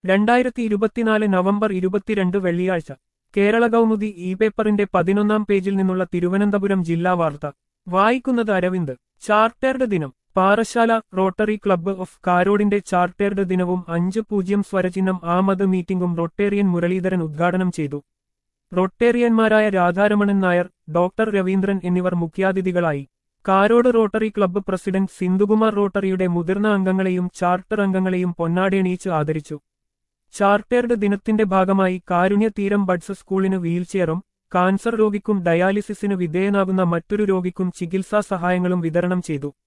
രണ്ടായിരത്തി ഇരുപത്തിനാല് നവംബർ ഇരുപത്തിരണ്ട് വെള്ളിയാഴ്ച കേരള കൗമുദി ഇ പേപ്പറിന്റെ പതിനൊന്നാം പേജിൽ നിന്നുള്ള തിരുവനന്തപുരം ജില്ലാ വാർത്ത വായിക്കുന്നത് അരവിന്ദ് ചാർട്ടേർഡ് ദിനം പാറശാല റോട്ടറി ക്ലബ്ബ് ഓഫ് കാരോടിന്റെ ചാർട്ടേർഡ് ദിനവും അഞ്ച് പൂജ്യം സ്വരചിഹ്നം ആമത് മീറ്റിംഗും റൊട്ടേറിയൻ മുരളീധരൻ ഉദ്ഘാടനം ചെയ്തു റൊട്ടേറിയന്മാരായ രാധാരമണൻ നായർ ഡോക്ടർ രവീന്ദ്രൻ എന്നിവർ മുഖ്യാതിഥികളായി Karode Rotary Club president Sindhukumar റോട്ടറിയുടെ മുതിർന്ന അംഗങ്ങളെയും ചാർട്ടർ അംഗങ്ങളെയും പൊന്നാടയണിയിച്ച് ആദരിച്ചു ചാർട്ടേർഡ് ദിനത്തിന്റെ ഭാഗമായി കാരുണ്യ തീരം ബഡ്സ് സ്കൂളിന് വീൽചെയറും കാൻസർ രോഗിക്കും ഡയാലിസിസിന് വിധേയനാകുന്ന മറ്റൊരു രോഗിക്കും ചികിത്സാ സഹായങ്ങളും വിതരണം ചെയ്തു